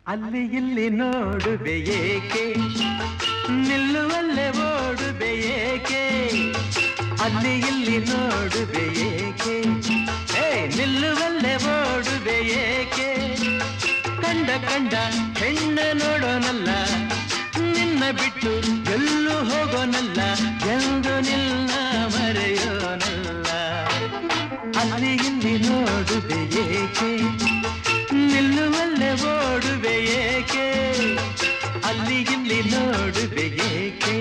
ಅಲ್ಲಿ ಇಲ್ಲಿ ನೋಡುವೆ ಏಕೆ ನಿಲ್ಲುವಲ್ಲೇ ಓಡುವೆ ಏಕೆ ಅಲ್ಲಿ ಇಲ್ಲಿ ನೋಡುವೆ ಏಕೆ ಏ ನಿಲ್ಲುವಲ್ಲೇ ಓಡುವೆ ಏಕೆ ಕಂಡ ಕಂಡ ಹೆಣ್ಣ ನೋಡೋನಲ್ಲ ನಿನ್ನ ಬಿಟ್ಟು ಎಲ್ಲೂ ಹೋಗೋನಲ್ಲ ಎಂದು ನಿನ್ನ ಮರೆಯೋನಲ್ಲ ಅಲ್ಲಿ ಇಲ್ಲಿ ನೋಡುವೆ ಏಕೆ ನಿಲ್ಲುವಲ್ಲೇ ಓಡುವೆ ಏಕೆ ಅಲ್ಲಿ ಇಲ್ಲಿ ನೋಡುವೆ ಏಕೆ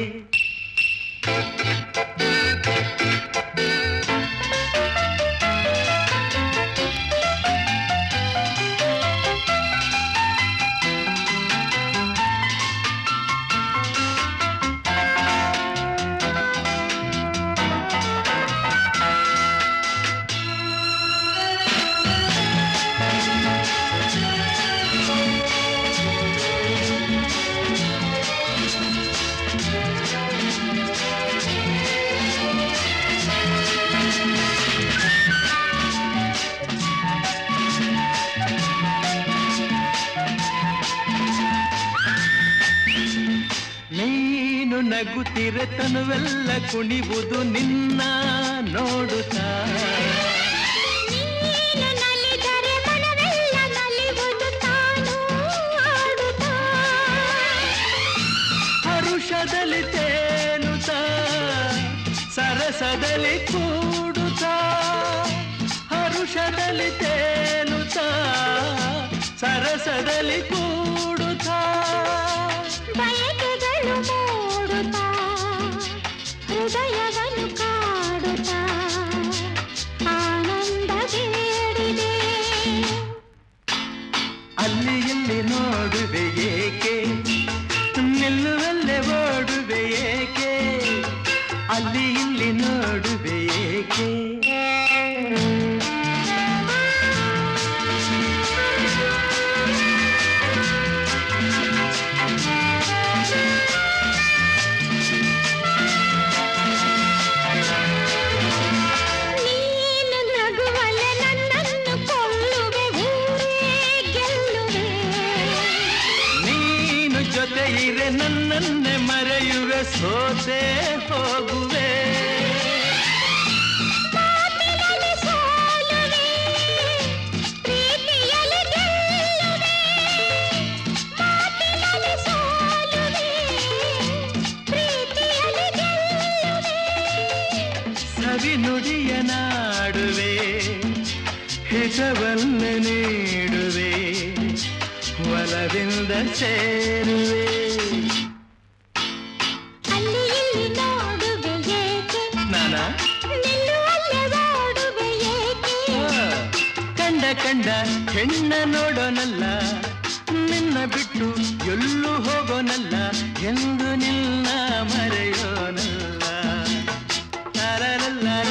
ನೀನು ನಗುತ್ತಿರೆ ತನುವೆಲ್ಲ ಕುಣಿವುದು ನಿನ್ನ ನೋಡುತ್ತಾ ನೀನು ನಲಿದರೆ ಮನವೆಲ್ಲ ನಲಿವುದು ತಾನು ಆಡುತ್ತಾ ಹರುಷದಲ್ಲಿ ತೇಲುತ್ತಾ ಸರಸದಲ್ಲಿ ಕೂಡುತ್ತಾ ಹರುಷದಲ್ಲಿ ತೇಲುತ್ತಾ ಸರಸದಲ್ಲಿ ಕೂಡುತ್ತಾ ಬಯಕೆಗಳು ಮೂಡುತ್ತಾ ಹೃದಯವನ್ನು ಕಾಡುತ್ತಾ ಆನಂದ ಬೇಡಿದೆ ಅಲ್ಲಿ ಇಲ್ಲಿ ನೋಡುವೆ ಏಕೆ ನಿಲ್ಲುವಲ್ಲೇ ಓಡುವೆ ಏಕೆ ಅಲ್ಲಿ ಇಲ್ಲಿ ನೋಡುವೆ ಏಕೆ ನೀನು ನಗುವಲೆ ನನ್ನನ್ನು ಕೊಲ್ಲುವೆ ಊರೇ ಗೆಲ್ಲುವೆ ನೀನು ಜೊತೆ ಇರೆ ನನ್ನನ್ನೇ ಮರೆಯುವೆ ಸೋತೆ ಹೋಗುವೆ ಮಾತಿನಲ್ಲಿ ಸೋಲುವೆ ಪ್ರೀತಿಯಲ್ಲಿ ಗೆಲ್ಲುವೆ ಮಾತಿನಲ್ಲಿ ಸೋಲುವೆ ಪ್ರೀತಿಯಲ್ಲಿ ಗೆಲ್ಲುವೆ ಸವಿ ನುಡಿಯ ನಾಡುವೆ ಹಿತವನ್ನೇ ನೀಡುವೆ ಒಲವಿಂದ ಸೇರುವೆ ಅಲ್ಲಿ ಇಲ್ಲಿ ನೋಡುವೆ ಏಕೆ ನಾನ ನಿಲ್ಲುವಲ್ಲೇ ಓಡುವೆ ಏಕೆ ಕಂಡ ಕಂಡ ಹೆಣ್ಣ ನೋಡೋನಲ್ಲ ನಿನ್ನ ಬಿಟ್ಟು ಎಲ್ಲೂ ಹೋಗೋನಲ್ಲ ಎಂದು ನಿನ್ನ ಮರೆಯೋನಲ್ಲ ಲಾಲಾಲಲ್ಲ